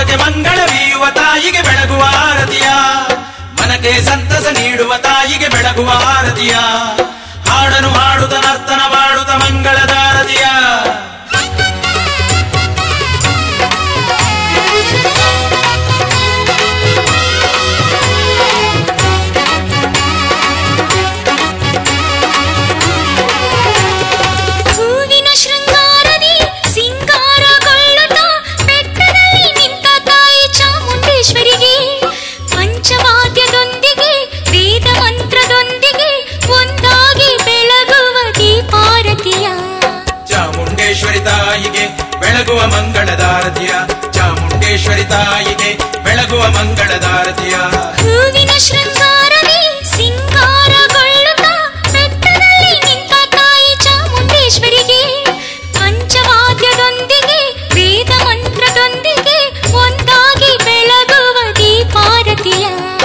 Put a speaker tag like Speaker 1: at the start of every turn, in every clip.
Speaker 1: ಲೋಕಕ್ಕೆ ಮಂಗಳವೀಯುವ ತಾಯಿಗೆ ಬೆಳಗುವ ಆರತಿಯ ಮನಕ್ಕೆ ಸಂತಸ ನೀಡುವ ತಾಯಿಗೆ ಬೆಳಗುವ ಆರತಿಯ ಹಾಡನು ಹಾಡುತ್ತ ನರ್ತನ ಮಾಡುತ್ತ ಮಂಗಳದಾರತಿಯ
Speaker 2: ಹೂವಿನ ಶೃಂಗಾರದಿ ಸಿಂಗಾರಗೊಳ್ಳುತ್ತಾ ಬೆಟ್ಟದಲ್ಲಿ ನಿಂತ ತಾಯಿ ಚಾಮುಂಡೇಶ್ವರಿಗೆ ಪಂಚವಾದ್ಯದೊಂದಿಗೆ ವೇದ ಮಂತ್ರದೊಂದಿಗೆ ಒಂದಾಗಿ ಬೆಳಗುವ ದೀಪಾರತಿಯ
Speaker 1: ಚಾಮುಂಡೇಶ್ವರಿ ತಾಯಿಗೆ ಬೆಳಗುವ ಮಂಗಳದಾರತಿಯ ಚಾಮುಂಡೇಶ್ವರಿ ತಾಯಿಗೆ ಬೆಳಗುವ ಮಂಗಳದಾರತಿಯ
Speaker 2: ಹೂವಿನ ಶೃಂಗಾರದಿ ಸಿಂಗಾರಗೊಳ್ಳುತ್ತಾ ಬೆಟ್ಟದಲ್ಲಿ ನಿಂತ ತಾಯಿ ಚಾಮುಂಡೇಶ್ವರಿಗೆ ಪಂಚವಾದ್ಯದೊಂದಿಗೆ ವೇದ ಮಂತ್ರದೊಂದಿಗೆ ಒಂದಾಗಿ ಬೆಳಗುವ ದೀಪಾರತಿಯ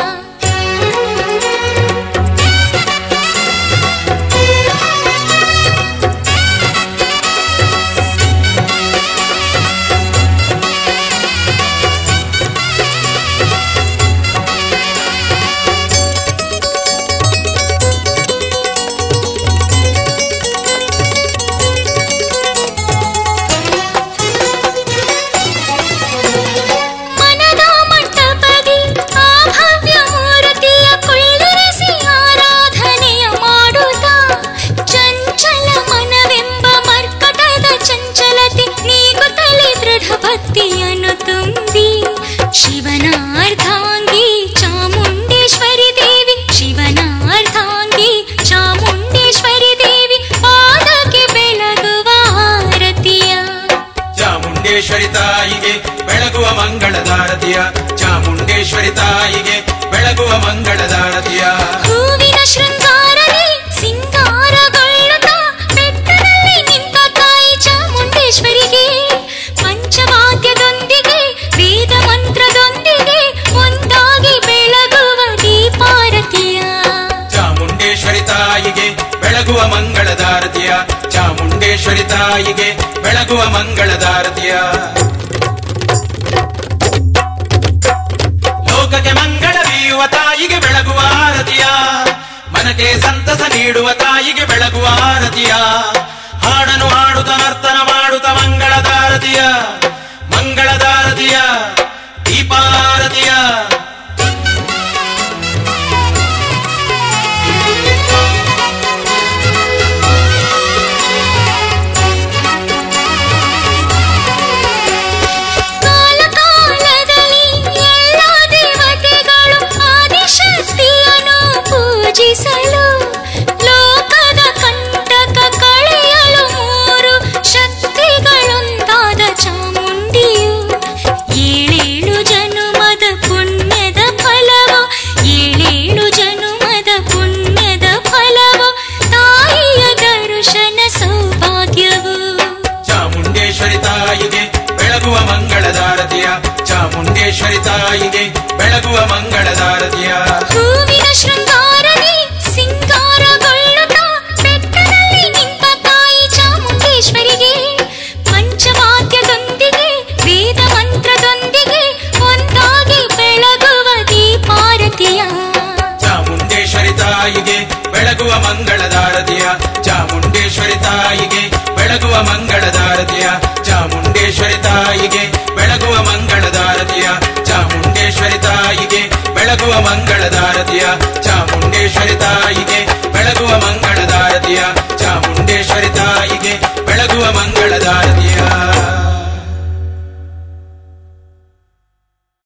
Speaker 2: ಮನದ ಮಂಟಪದಿ ಆ ಭವ್ಯ ಮೂರ್ತಿಯ ಕುಳ್ಳಿರಿಸಿ ಆರಾಧನೆಯ ಮಾಡುತ್ತಾ ಚಂಚಲ ಮನವೆಂಬ ಮರ್ಕಟದ ಚಂಚಲತೆ ನೀಗುತ್ತಲೇ ದೃಢ ಭಕ್ತಿಯನ್ನು ತುಂಬಿ ಶಿವನ ಅರ್ಧಾಂಗಿ ಚಾಮುಂಡೇಶ್ವರಿ ದೇವಿ ಶಿವನ ಅರ್ಧಾಂಗಿ ಚಾಮುಂಡೇಶ್ವರಿ ದೇವಿ ಪಾದಕ್ಕೆ ಬೆಳಗುವ ಆರತಿಯ
Speaker 1: ಚಾಮುಂಡೇಶ್ವರಿ ತಾಯಿಗೆ ಬೆಳಗುವ ಮಂಗಳದಾರತಿಯ ಚಾಮುಂಡೇಶ್ವರಿ ತಾಯಿಗೆ ಬೆಳಗುವ ಮಂಗಳದಾರತಿಯ
Speaker 2: ಹೂವಿನ ಶೃಂಗಾರದಿ ಸಿಂಗಾರಗೊಳ್ಳುತ್ತಾ ಬೆಟ್ಟದಲ್ಲಿ ನಿಂತ ತಾಯಿ ಚಾಮುಂಡೇಶ್ವರಿಗೆ ಪಂಚವಾದ್ಯದೊಂದಿಗೆ ವೇದ ಮಂತ್ರದೊಂದಿಗೆ ಒಂದಾಗಿ ಬೆಳಗುವ ದೀಪಾರತಿಯ
Speaker 1: ಚಾಮುಂಡೇಶ್ವರಿ ತಾಯಿಗೆ ಬೆಳಗುವ ಮಂಗಳದಾರತಿಯ ಚಾಮುಂಡೇಶ್ವರಿ ತಾಯಿಗೆ ಬೆಳಗುವ ಮಂಗಳದಾರತಿಯ ಲೋಕಕ್ಕೆ ಮಂಗಳವೀಯುವ ತಾಯಿಗೆ ಬೆಳಗುವ ಆರತಿಯ ಮನಕ್ಕೆ ಸಂತಸ ನೀಡುವ ತಾಯಿಗೆ ಬೆಳಗುವ ಆರತಿಯ ಹಾಡನು ಹಾಡುತ್ತ ನರ್ತನ ಮಾಡುತ್ತ ಮಂಗಳದಾರತಿಯ ಮಂಗಳದಾರತಿಯ ದೀಪಾರತಿಯ
Speaker 2: ಕಾಲ ಕಾಲದಲ್ಲಿ ಎಲ್ಲ ದೇವತೆಗಳು ಆದಿಶಕ್ತಿಯನ್ನು ಪೂಜಿಸಲು ಲೋಕದ ಕಂಟಕ ಕಳೆಯಲು ಮೂರು ಶಕ್ತಿಗಳೊಂದಾದ ಚಾಮುಂಡಿಯು ಏಳೇಳು ಜನುಮದ ಪುಣ್ಯದ ಫಲವು ಏಳೇಳು ಜನುಮದ ಪುಣ್ಯದ ಫಲವು ತಾಯಿಯ ದರ್ಶನ ಸೌಭಾಗ್ಯವು
Speaker 1: ಚಾಮುಂಡೇಶ್ವರಿ ತಾಯಿಗೆ ಬೆಳಗುವ ಮಂಗಳದಾರತಿಯ ಚಾಮುಂಡೇಶ್ವರಿ ತಾಯಿಗೆ ಬೆಳಗುವ ಮಂಗಳದಾರತಿಯ
Speaker 2: ಹೂವಿನ ಶೃಂಗಾರದಿ ಸಿಂಗಾರಗೊಳ್ಳುತ್ತಾ ಬೆಟ್ಟದಲ್ಲಿ ನಿಂತ ತಾಯಿ ಚಾಮುಂಡೇಶ್ವರಿಗೆ ಪಂಚವಾದ್ಯದೊಂದಿಗೆ ವೇದ ಮಂತ್ರದೊಂದಿಗೆ ಒಂದಾಗಿ ಬೆಳಗುವ ದೀಪಾರತಿಯ
Speaker 1: ಚಾಮುಂಡೇಶ್ವರಿ ತಾಯಿಗೆ ಬೆಳಗುವ ಮಂಗಳದಾರತಿಯ ಚಾಮುಂಡೇಶ್ವರಿ ತಾಯಿಗೆ ಬೆಳಗುವ ಮಂಗಳದಾರತಿಯ ಚಾಮುಂಡೇಶ್ವರಿ ತಾಯಿಗೆ ಬೆಳಗುವ ಮಂಗಳದಾರತಿಯ ಚಾಮುಂಡೇಶ್ವರಿ ತಾಯಿಗೆ ಬೆಳಗುವ ಮಂಗಳದಾರತಿಯ ಚಾಮುಂಡೇಶ್ವರಿ